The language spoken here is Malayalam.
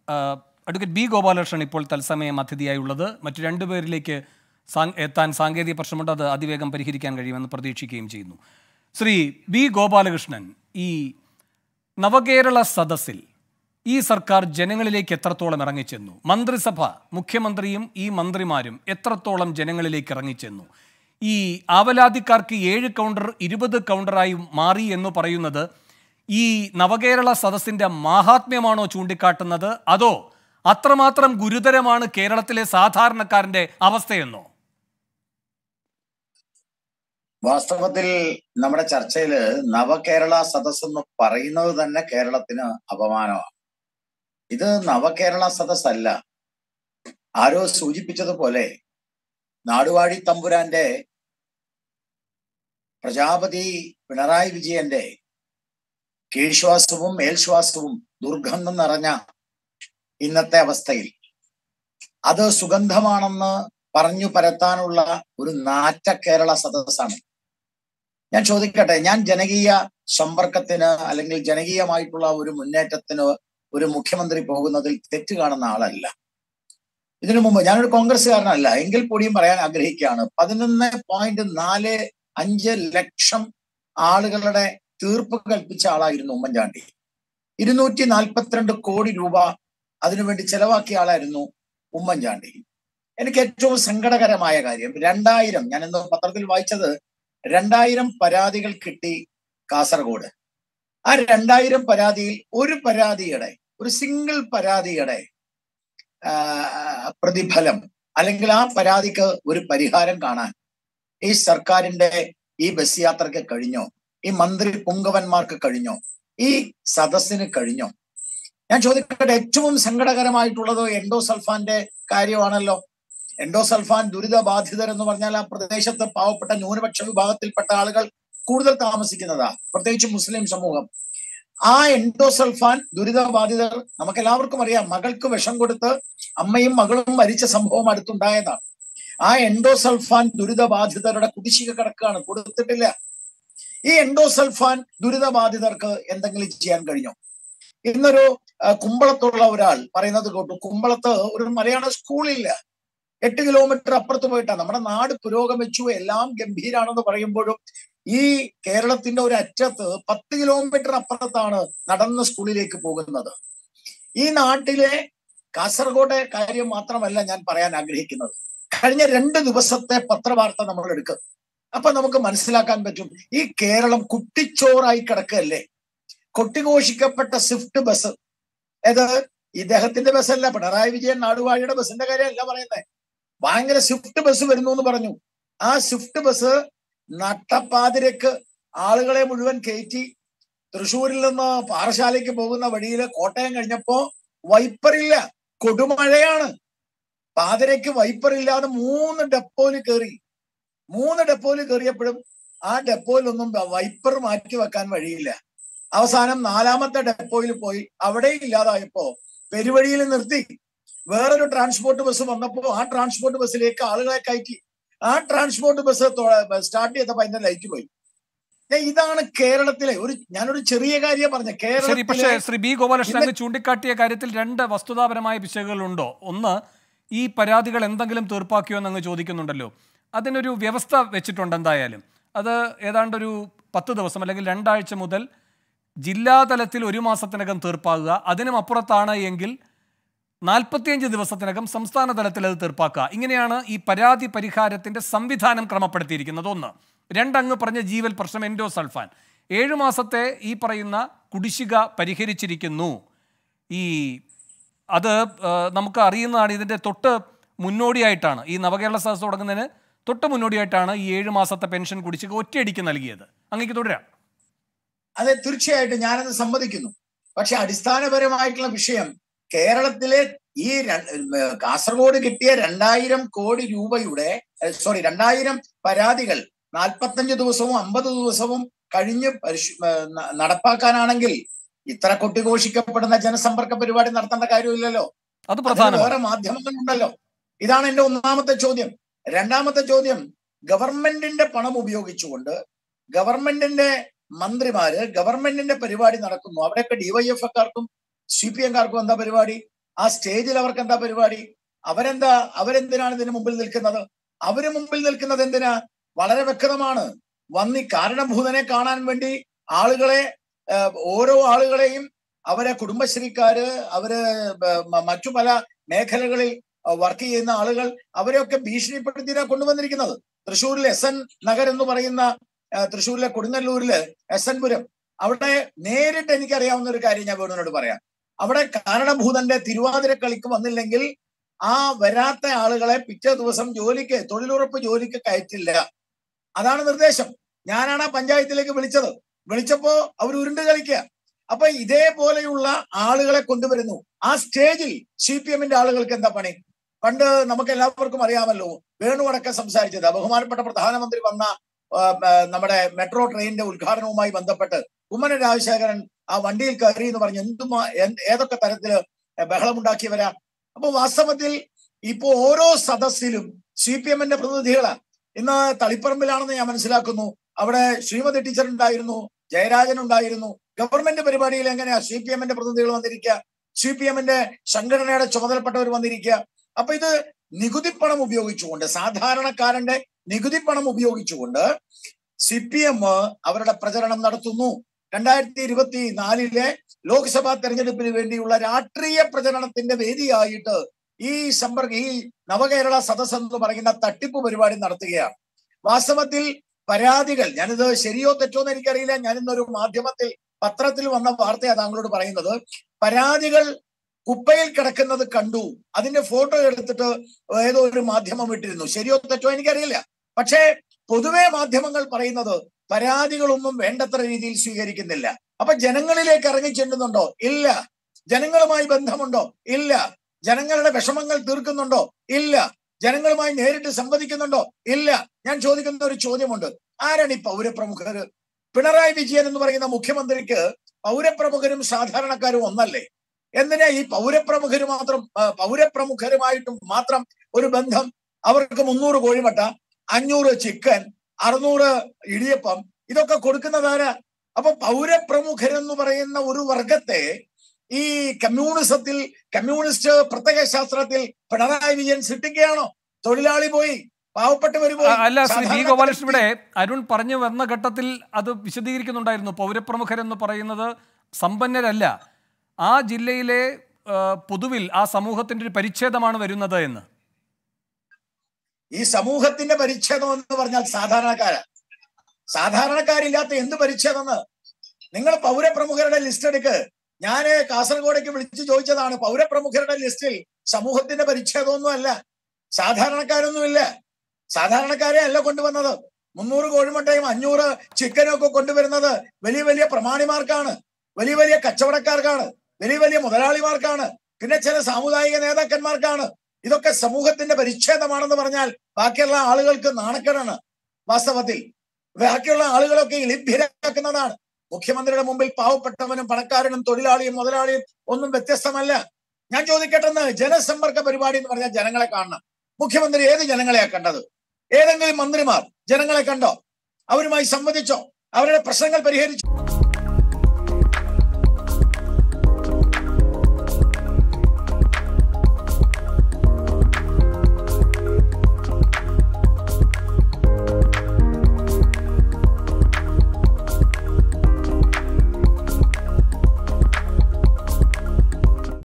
അഡ്വക്കേറ്റ് ബി ഗോപാലകൃഷ്ണൻ ഇപ്പോൾ തത്സമയം അതിഥിയായുള്ളത് മറ്റു രണ്ടുപേരിലേക്ക് സാ- എത്താൻ സാങ്കേതിക പ്രശ്നമുണ്ട് അത് അതിവേഗം പരിഹരിക്കാൻ കഴിയുമെന്ന് പ്രതീക്ഷിക്കുകയും ചെയ്യുന്നു ശ്രീ ബി ഗോപാലകൃഷ്ണൻ ഈ നവകേരള സദസ്സിൽ ഈ സർക്കാർ ജനങ്ങളിലേക്ക് എത്രത്തോളം ഇറങ്ങിച്ചെന്നു മന്ത്രിസഭ മുഖ്യമന്ത്രിയും ഈ മന്ത്രിമാരും എത്രത്തോളം ജനങ്ങളിലേക്ക് ഇറങ്ങിച്ചെന്നു ഈ ആവലാതിക്കാർക്ക് ഏഴ് കൗണ്ടർ ഇരുപത് കൗണ്ടറായി മാറി എന്ന് പറയുന്നത് ഈ നവകേരള സദസ്സിന്റെ മാഹാത്മ്യമാണോ ചൂണ്ടിക്കാട്ടുന്നത് അതോ അത്രമാത്രം ഗുരുതരമാണ് കേരളത്തിലെ സാധാരണക്കാരന്റെ അവസ്ഥയെന്നോ വാസ്തവത്തിൽ നമ്മുടെ ചർച്ചയില് നവകേരള സദസ് എന്ന് പറയുന്നത് തന്നെ കേരളത്തിന് അപമാനമാണ് ഇത് നവകേരള സദസ് അല്ല ആരോ സൂചിപ്പിച്ചതുപോലെ നാടുവാഴി തമ്പുരാന്റെ പ്രജാപതി പിണറായി വിജയന്റെ കീഴ്ശ്വാസവും മേൽശ്വാസവും ദുർഗന്ധം നിറഞ്ഞ ഇന്നത്തെ അവസ്ഥയിൽ അത് സുഗന്ധമാണെന്ന് പറഞ്ഞു പരത്താനുള്ള ഒരു നാറ്റ കേരള സദസ്സാണ് ഞാൻ ചോദിക്കട്ടെ ഞാൻ ജനകീയ സമ്പർക്കത്തിന് അല്ലെങ്കിൽ ജനകീയമായിട്ടുള്ള ഒരു മുന്നേറ്റത്തിന് ഒരു മുഖ്യമന്ത്രി പോകുന്നതിൽ തെറ്റ് കാണുന്ന ആളല്ല ഇതിനു മുമ്പ് ഞാനൊരു കോൺഗ്രസ്സുകാരനല്ല എങ്കിൽ കൂടിയും പറയാൻ ആഗ്രഹിക്കുകയാണ് പതിനൊന്ന് പോയിന്റ് നാല് അഞ്ച് ലക്ഷം ആളുകളുടെ തീർപ്പ് കൽപ്പിച്ച ആളായിരുന്നു ഉമ്മൻചാണ്ടി ഇരുന്നൂറ്റി നാൽപ്പത്തിരണ്ട് കോടി രൂപ അതിനുവേണ്ടി ചെലവാക്കിയ ആളായിരുന്നു ഉമ്മൻചാണ്ടി എനിക്ക് ഏറ്റവും സങ്കടകരമായ കാര്യം രണ്ടായിരം ഞാൻ ഇന്ന് പത്രത്തിൽ വായിച്ചത് രണ്ടായിരം പരാതികൾ കിട്ടി കാസർഗോഡ് ആ രണ്ടായിരം പരാതിയിൽ ഒരു പരാതിയുടെ ഒരു സിംഗിൾ പരാതിയുടെ ആ, പ്രതിഫലം അല്ലെങ്കിൽ ആ പരാതിക്ക് ഒരു പരിഹാരം കാണാൻ ഈ സർക്കാരിന്റെ ഈ ബസ് യാത്രയ്ക്ക് കഴിഞ്ഞോ ഈ മന്ത്രി പുങ്കവന്മാർക്ക് കഴിഞ്ഞോ ഈ സദസ്സിന് കഴിഞ്ഞോ ഞാൻ ചോദിക്കട്ടെ ഏറ്റവും സങ്കടകരമായിട്ടുള്ളത് എൻഡോസൾഫാന്റെ കാര്യമാണല്ലോ എൻഡോസൾഫാൻ ദുരിതബാധിതർ എന്ന് പറഞ്ഞാൽ ആ പ്രദേശത്ത് പാവപ്പെട്ട ന്യൂനപക്ഷ വിഭാഗത്തിൽപ്പെട്ട ആളുകൾ കൂടുതൽ താമസിക്കുന്നതാ പ്രത്യേകിച്ച് മുസ്ലിം സമൂഹം ആ എൻഡോസൾഫാൻ ദുരിതബാധിതർ നമുക്ക് എല്ലാവർക്കും അറിയാം മകൾക്ക് വിഷം കൊടുത്ത് അമ്മയും മകളും മരിച്ച സംഭവം അടുത്തുണ്ടായതാണ് ആ എൻഡോസൾഫാൻ ദുരിതബാധിതരുടെ കുടിശ്ശിക കിടക്കുകയാണ് കൊടുത്തിട്ടില്ല ഈ എൻഡോസൾഫാൻ ദുരിതബാധിതർക്ക് എന്തെങ്കിലും ചെയ്യാൻ കഴിഞ്ഞോ ഇന്നൊരു ആ, കുമ്പളത്തുള്ള ഒരാൾ പറയുന്നത് കേട്ടു കുമ്പളത്ത് ഒരു മലയാള സ്കൂളില്ല എട്ട് കിലോമീറ്റർ അപ്പുറത്ത് പോയിട്ടാണ് നമ്മുടെ നാട് പുരോഗമിച്ചു എല്ലാം ഗംഭീരാണെന്ന് പറയുമ്പോഴും ഈ കേരളത്തിന്റെ ഒരു അറ്റത്ത് പത്ത് കിലോമീറ്റർ അപ്പുറത്താണ് നടന്ന് സ്കൂളിലേക്ക് പോകുന്നത് ഈ നാട്ടിലെ കാസർഗോഡ് കാര്യം മാത്രമല്ല ഞാൻ പറയാൻ ആഗ്രഹിക്കുന്നത് കഴിഞ്ഞ രണ്ട് ദിവസത്തെ പത്രവാർത്ത നമ്മൾ എടുക്കും അപ്പൊ നമുക്ക് മനസ്സിലാക്കാൻ പറ്റും ഈ കേരളം കുട്ടിച്ചോറായി കിടക്കല്ലേ കൊട്ടിഘോഷിക്കപ്പെട്ട സ്വിഫ്റ്റ് ബസ് ഏത് ഇദ്ദേഹത്തിന്റെ ബസ്സല്ല പിണറായി വിജയൻ നാടുവാഴിയുടെ ബസ്സിന്റെ കാര്യമല്ല പറയുന്നത് ഭയങ്കര സ്വിഫ്റ്റ് ബസ് വരുന്നു എന്ന് പറഞ്ഞു ആ സ്വിഫ്റ്റ് ബസ് നട്ടപ്പാതിരക്ക് ആളുകളെ മുഴുവൻ കയറ്റി തൃശ്ശൂരിൽ നിന്ന് പാറശാലയ്ക്ക് പോകുന്ന വഴിയിൽ കോട്ടയം കഴിഞ്ഞപ്പോ വൈപ്പറില്ല കൊടുമഴയാണ് പാതിരയ്ക്ക് വൈപ്പറില്ലാതെ മൂന്ന് ഡെപ്പോയിൽ കയറി മൂന്ന് ഡെപ്പോയിൽ കയറിയപ്പോഴും ആ ഡെപ്പോയിലൊന്നും വൈപ്പർ മാറ്റി വെക്കാൻ വഴിയില്ല അവസാനം നാലാമത്തെ ഡെപ്പോയിൽ പോയി അവിടെ ഇല്ലാതായപ്പോ പെരുവഴിയിൽ നിർത്തി വേറൊരു ട്രാൻസ്പോർട്ട് ബസ് വന്നപ്പോ ആ ട്രാൻസ്പോർട്ട് ബസ്സിലേക്ക് ആളുകളെ കയറ്റി ആ ട്രാൻസ്പോർട്ട് ബസ് സ്റ്റാർട്ട് ചെയ്തപ്പോ അതിന്റെ ലൈറ്റ് പോയി ദേ ഇതാണ് കേരളത്തിലെ ഒരു ഞാനൊരു ചെറിയ കാര്യം പറഞ്ഞ ശരി പക്ഷേ കേരളത്തിലെ ശ്രീ ബി ഗോപാലകൃഷ്ണൻ അങ്ങ് ചൂണ്ടിക്കാട്ടിയ കാര്യത്തിൽ രണ്ട് വസ്തുതാപരമായ പിശകുകളുണ്ടോ ഒന്ന് ഈ പരാതികൾ എന്തെങ്കിലും തീർപ്പാക്കിയോ എന്ന് അങ്ങ് ചോദിക്കുന്നുണ്ടല്ലോ അതിനൊരു വ്യവസ്ഥ വെച്ചിട്ടുണ്ട് എന്തായാലും അത് ഏതാണ്ട് ഒരു പത്ത് ദിവസം അല്ലെങ്കിൽ രണ്ടാഴ്ച മുതൽ ജില്ലാതലത്തിൽ ഒരു മാസത്തിനകം തീർപ്പാകുക അതിനും അപ്പുറത്താണ് എങ്കിൽ നാൽപ്പത്തിയഞ്ച് ദിവസത്തിനകം സംസ്ഥാന തലത്തിൽ അത് തീർപ്പാക്കുക ഇങ്ങനെയാണ് ഈ പരാതി പരിഹാരത്തിന്റെ സംവിധാനം ക്രമപ്പെടുത്തിയിരിക്കുന്നത് ഒന്ന് രണ്ടങ്ങ് പറഞ്ഞ ജീവൽ പ്രശ്നം എൻഡോ സൾഫാൻ ഏഴു മാസത്തെ ഈ പറയുന്ന കുടിശ്ശിക പരിഹരിച്ചിരിക്കുന്നു ഈ അത് ആ, നമുക്ക് അറിയുന്നതാണ് ഇതിൻ്റെ തൊട്ട് മുന്നോടിയായിട്ടാണ് ഈ നവകേരള സദസ് തുടങ്ങുന്നതിന് തൊട്ട് മുന്നോടിയായിട്ടാണ് ഈ ഏഴ് മാസത്തെ പെൻഷൻ കുടിശ്ശിക ഒറ്റയടിക്ക് നൽകിയത് അങ്ങേക്ക് തുടരാം അതെ തീർച്ചയായിട്ടും ഞാനത് സമ്മതിക്കുന്നു പക്ഷെ അടിസ്ഥാനപരമായിട്ടുള്ള വിഷയം കേരളത്തിലെ ഈ ര- ഏർ കാസർഗോഡ് കിട്ടിയ രണ്ടായിരം കോടി രൂപയുടെ സോറി രണ്ടായിരം പരാതികൾ നാൽപ്പത്തഞ്ച് ദിവസവും അമ്പത് ദിവസവും കഴിഞ്ഞ് പരിശു- ഏർ ന- നടപ്പാക്കാനാണെങ്കിൽ ഇത്ര കൊട്ടിഘോഷിക്കപ്പെടുന്ന ജനസമ്പർക്ക പരിപാടി നടത്തേണ്ട കാര്യമില്ലല്ലോ അത് അതിന് പ്രധാനമാണ് വേറെ മാധ്യമങ്ങളുണ്ടല്ലോ ഇതാണ് എന്റെ ഒന്നാമത്തെ ചോദ്യം രണ്ടാമത്തെ ചോദ്യം ഗവൺമെന്റിന്റെ പണം ഉപയോഗിച്ചുകൊണ്ട് ഗവൺമെന്റിന്റെ മന്ത്രിമാര് ഗവൺമെന്റിന്റെ പരിപാടി നടക്കുന്നു അവിടെയൊക്കെ ഡിവൈഎഫ്കാർക്കും സി പി എംകാർക്കും എന്താ പരിപാടി ആ സ്റ്റേജിൽ അവർക്ക് എന്താ പരിപാടി അവരെന്താ അവരെന്തിനാണ് ഇതിന് മുമ്പിൽ നിൽക്കുന്നത് അവര് മുമ്പിൽ നിൽക്കുന്നത് എന്തിനാ വളരെ വ്യക്തമാണ് വന്നി കാരണഭൂതനെ കാണാൻ വേണ്ടി ആളുകളെ ഏഹ്, ഓരോ ആളുകളെയും അവരെ കുടുംബശ്രീക്കാര് അവര് ബ- മ- മറ്റു പല മേഖലകളിൽ വർക്ക് ചെയ്യുന്ന ആളുകൾ അവരെയൊക്കെ ഭീഷണിപ്പെടുത്തിയാണ് കൊണ്ടുവന്നിരിക്കുന്നത് തൃശ്ശൂരിൽ എസ് എൻ നഗർ എന്ന് പറയുന്ന ആ, തൃശ്ശൂരിലെ കൊടുങ്ങല്ലൂരില് എസ് എൻ പുരം അവിടെ നേരിട്ട് എനിക്കറിയാവുന്ന ഒരു കാര്യം ഞാൻ വേണുവിനോട് പറയാം അവിടെ കാരണഭൂതന്റെ തിരുവാതിര കളിക്ക് വന്നില്ലെങ്കിൽ ആ വരാത്ത ആളുകളെ പിറ്റേ ദിവസം ജോലിക്ക് തൊഴിലുറപ്പ് ജോലിക്ക് കയറ്റില്ല അതാണ് നിർദ്ദേശം ഞാനാണ് ആ പഞ്ചായത്തിലേക്ക് വിളിച്ചത് വിളിച്ചപ്പോ അവർ ഉരുണ്ട് കളിക്കുക അപ്പൊ ഇതേപോലെയുള്ള ആളുകളെ കൊണ്ടുവരുന്നു ആ സ്റ്റേജിൽ സി പി എമ്മിന്റെ ആളുകൾക്ക് എന്താ പണി പണ്ട് നമുക്ക് എല്ലാവർക്കും അറിയാമല്ലോ വേണു അടക്കം സംസാരിച്ചത് ബഹുമാനപ്പെട്ട പ്രധാനമന്ത്രി വന്ന ആ, ആ, നമ്മുടെ മെട്രോ ട്രെയിനിന്റെ ഉദ്ഘാടനവുമായി ബന്ധപ്പെട്ട് കുമ്മന രാജശേഖരൻ ആ വണ്ടിയിൽ കയറി എന്ന് പറഞ്ഞ് എന്തുമാ എന്ത് ഏതൊക്കെ തരത്തില് ബഹളമുണ്ടാക്കിയവരാ അപ്പൊ വാസ്തവത്തിൽ ഇപ്പോ ഓരോ സദസ്സിലും സി പി എമ്മിന്റെ പ്രതിനിധികളാണ് ഇന്ന് തളിപ്പറമ്പിലാണെന്ന് ഞാൻ മനസ്സിലാക്കുന്നു അവിടെ ശ്രീമതി ടീച്ചർ ഉണ്ടായിരുന്നു ജയരാജൻ ഉണ്ടായിരുന്നു ഗവൺമെന്റ് പരിപാടിയിൽ എങ്ങനെയാ സി പി എമ്മിന്റെ പ്രതിനിധികൾ വന്നിരിക്കുക സി പി എമ്മിന്റെ സംഘടനയുടെ ചുമതലപ്പെട്ടവർ വന്നിരിക്കുക അപ്പൊ ഇത് നികുതിപ്പണം ഉപയോഗിച്ചുകൊണ്ട് സാധാരണക്കാരന്റെ നികുതിപ്പണം ഉപയോഗിച്ചുകൊണ്ട് സി പി എം അവരുടെ പ്രചരണം നടത്തുന്നു രണ്ടായിരത്തി ഇരുപത്തി നാലിലെ ലോക്സഭാ തെരഞ്ഞെടുപ്പിന് വേണ്ടിയുള്ള രാഷ്ട്രീയ പ്രചരണത്തിന്റെ വേദിയായിട്ട് ഈ സമ്പർക്ക ഈ നവകേരള സദസ് എന്ന് പറയുന്ന തട്ടിപ്പ് പരിപാടി നടത്തുകയാണ് വാസ്തവത്തിൽ പരാതികൾ ഞാനിത് ശരിയോ തെറ്റോ എന്ന് എനിക്കറിയില്ല ഞാൻ ഇന്നൊരു മാധ്യമത്തിൽ പത്രത്തിൽ വന്ന വാർത്തയാ താങ്കളോട് പറയുന്നത് പരാതികൾ കുപ്പയിൽ കിടക്കുന്നത് കണ്ടു അതിന്റെ ഫോട്ടോ എടുത്തിട്ട് ഏതോ ഒരു മാധ്യമം ഇട്ടിരുന്നു ശരിയോ തെറ്റോ എനിക്കറിയില്ല പക്ഷേ പൊതുവെ മാധ്യമങ്ങൾ പറയുന്നത് പരാതികളൊന്നും വേണ്ടത്ര രീതിയിൽ സ്വീകരിക്കുന്നില്ല അപ്പൊ ജനങ്ങളിലേക്ക് ഇറങ്ങി ചെല്ലുന്നുണ്ടോ ഇല്ല ജനങ്ങളുമായി ബന്ധമുണ്ടോ ഇല്ല ജനങ്ങളുടെ വിഷമങ്ങൾ തീർക്കുന്നുണ്ടോ ഇല്ല ജനങ്ങളുമായി നേരിട്ട് സംവദിക്കുന്നുണ്ടോ ഇല്ല ഞാൻ ചോദിക്കുന്ന ഒരു ചോദ്യമുണ്ട് ആരാണ് ഈ പൗരപ്രമുഖര് പിണറായി വിജയൻ എന്ന് പറയുന്ന മുഖ്യമന്ത്രിക്ക് പൗരപ്രമുഖരും സാധാരണക്കാരും ഒന്നല്ലേ എന്തിനാ ഈ പൗരപ്രമുഖര് മാത്രം ആ, പൗരപ്രമുഖരുമായിട്ടും മാത്രം ഒരു ബന്ധം അവർക്ക് മുന്നൂറ് കോഴിമട്ട അഞ്ഞൂറ് ചിക്കൻ അറുന്നൂറ് ഇടിയപ്പം ഇതൊക്കെ കൊടുക്കുന്നത് ആരാ അപ്പൊ പൗരപ്രമുഖരെന്ന് പറയുന്ന ഒരു വർഗത്തെ ഈ കമ്മ്യൂണിസത്തിൽ കമ്മ്യൂണിസ്റ്റ് പ്രത്യേക ശാസ്ത്രത്തിൽ പിണറായി വിജയൻ സൃഷ്ടിക്കുകയാണോ തൊഴിലാളി പോയി പാവപ്പെട്ടവര് ആ, പോയി അല്ല ശ്രീ വി സാധാരണക്കാര് ഗോപാലകൃഷ്ണൻ ഇവിടെ അരുൺ പറഞ്ഞു വന്ന ഘട്ടത്തിൽ അത് വിശദീകരിക്കുന്നുണ്ടായിരുന്നു പൗരപ്രമുഖരെന്ന് പറയുന്നത് സമ്പന്നരല്ല ആ ജില്ലയിലെ ആ, പൊതുവിൽ ആ സമൂഹത്തിന്റെ ഒരു പരിച്ഛേദമാണ് വരുന്നത് എന്ന് ഈ സമൂഹത്തിന്റെ പരിച്ഛേദം എന്ന് പറഞ്ഞാൽ സാധാരണക്കാരാ സാധാരണക്കാരില്ലാത്ത എന്ത് പരിച്ഛേദം എന്ന് നിങ്ങൾ പൗരപ്രമുഖരുടെ ലിസ്റ്റ് എടുക്ക് ഞാന് കാസർഗോഡേക്ക് വിളിച്ചു ചോദിച്ചതാണ് പൗരപ്രമുഖരുടെ ലിസ്റ്റിൽ സമൂഹത്തിന്റെ പരിച്ഛേദമൊന്നും അല്ല സാധാരണക്കാരൊന്നുമില്ല സാധാരണക്കാരെ അല്ല കൊണ്ടുവന്നത് മുന്നൂറ് കോഴിമുട്ടയും അഞ്ഞൂറ് ചിക്കനും ഒക്കെ കൊണ്ടുവരുന്നത് വലിയ വലിയ പ്രമാണിമാർക്കാണ് വലിയ വലിയ കച്ചവടക്കാർക്കാണ് വലിയ വലിയ മുതലാളിമാർക്കാണ് പിന്നെ ചില സാമുദായിക നേതാക്കന്മാർക്കാണ് ഇതൊക്കെ സമൂഹത്തിന്റെ പരിച്ഛേദമാണെന്ന് പറഞ്ഞാൽ ബാക്കിയുള്ള ആളുകൾക്ക് നാണക്കേടാണ് വാസ്തവത്തിൽ ബാക്കിയുള്ള ആളുകളൊക്കെ ലഭ്യരാക്കുന്നതാണ് മുഖ്യമന്ത്രിയുടെ മുമ്പിൽ പാവപ്പെട്ടവനും പണക്കാരനും തൊഴിലാളിയും മുതലാളിയും ഒന്നും വ്യത്യസ്തമല്ല ഞാൻ ചോദിക്കട്ടെന്ന് ജനസമ്പർക്ക പരിപാടി എന്ന് പറഞ്ഞാൽ ജനങ്ങളെ കാണണം മുഖ്യമന്ത്രി ഏത് ജനങ്ങളെയാ കണ്ടത് ഏതെങ്കിലും മന്ത്രിമാർ ജനങ്ങളെ കണ്ടോ അവരുമായി സംവദിച്ചോ അവരുടെ പ്രശ്നങ്ങൾ പരിഹരിച്ചോ